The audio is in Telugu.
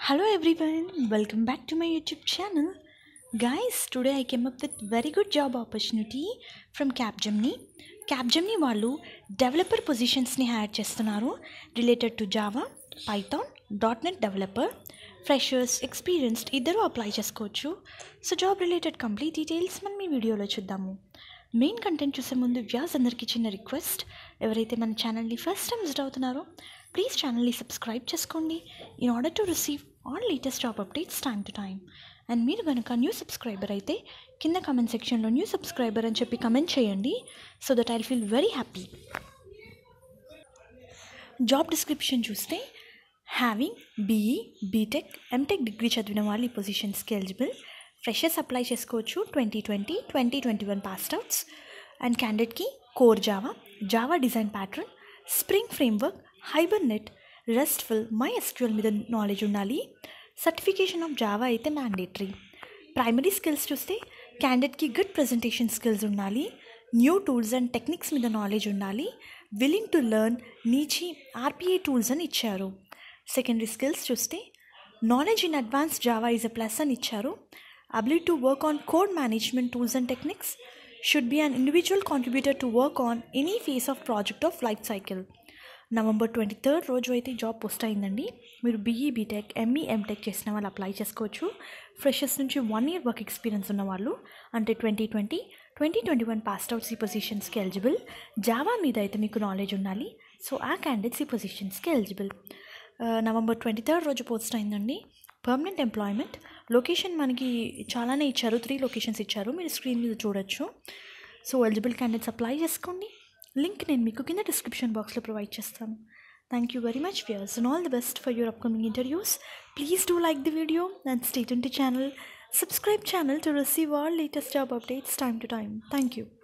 Hello everyone, welcome back to my YouTube channel. Guys, today I came up with very good job opportunity from Capgemini. Capgemini వాళ్ళు డెవలపర్ పొజిషన్స్ని హైర్ చేస్తున్నారు related to Java Python dot net developer freshers experienced ఇద్దరు అప్లై చేసుకోవచ్చు so job related complete details మనం ఈ వీడియోలో చూద్దాము మెయిన్ కంటెంట్ చూసే ముందు వ్యాస్ అందరికీ చిన్న రిక్వెస్ట్ ఎవరైతే మన ఛానల్ని ఫస్ట్ టైం విజిట్ అవుతున్నారో ప్లీజ్ ఛానల్ని సబ్స్క్రైబ్ చేసుకోండి in order to receive all latest job updates time to time and మీరు కనుక న్యూ సబ్స్క్రైబర్ అయితే కింద కమెంట్ సెక్షన్లో న్యూ సబ్స్క్రైబర్ అని చెప్పి కమెంట్ చేయండి so that I feel very happy job description చూస్తే having BE BTech MTech degree చదివిన వాళ్ళు ఈ పొజిషన్స్కి ఎలిజిబుల్ ఫ్రెషర్స్ అప్లై చేసుకోవచ్చు twenty twenty twenty twenty one pass outs and క్యాండిడేట్కి core Java Java design pattern spring framework Hibernate restful MySQL మీద నాలెడ్జ్ ఉండాలి సర్టిఫికేషన్ ఆఫ్ జావా అయితే మ్యాండేటరీ ప్రైమరీ స్కిల్స్ చూస్తే క్యాండిడేట్కి గుడ్ ప్రజెంటేషన్ స్కిల్స్ ఉండాలి న్యూ టూల్స్ అండ్ టెక్నిక్స్ మీద నాలెడ్జ్ ఉండాలి willing to learn niche RPI tools అని ఇచ్చారు సెకండరీ స్కిల్స్ చూస్తే knowledge in advance Java is a plus అని ఇచ్చారు ability to work on code management tools and techniques should be an individual contributor to work on any phase of project of life cycle November twenty third రోజు అయితే జాబ్ పోస్ట్ అయిందండి మీరు బీఈ బీటెక్ ఎంఈ ఎంటెక్ చేసిన వాళ్ళు అప్లై చేసుకోవచ్చు ఫ్రెషర్స్ నుంచి వన్ ఇయర్ వర్క్ ఎక్స్పీరియన్స్ ఉన్న వాళ్ళు అంటే twenty twenty twenty twenty one pass outs ఈ పొజిషన్స్కి ఎలిజిబుల్ జావా మీద అయితే మీకు నాలెడ్జ్ ఉండాలి సో ఆ క్యాండిడేట్స్ ఈ పొజిషన్స్కి ఎలిజిబుల్ నవంబర్ ట్వంటీ థర్డ్ రోజు పోస్ట్ అయిందండి పర్మనెంట్ ఎంప్లాయ్మెంట్ లొకేషన్ మనకి చాలానే ఇచ్చారు త్రీ లొకేషన్స్ ఇచ్చారు మీరు స్క్రీన్ మీద చూడొచ్చు సో ఎలిజిబుల్ క్యాండిడేట్స్ అప్లై చేసుకోండి లింక్ నేను మీకు కింద డిస్క్రిప్షన్ బాక్స్లో ప్రొవైడ్ చేస్తాను thank you very much viewers and all the best for your upcoming interviews please do like the video and state to channel subscribe channel to receive all latest job updates time to time thank you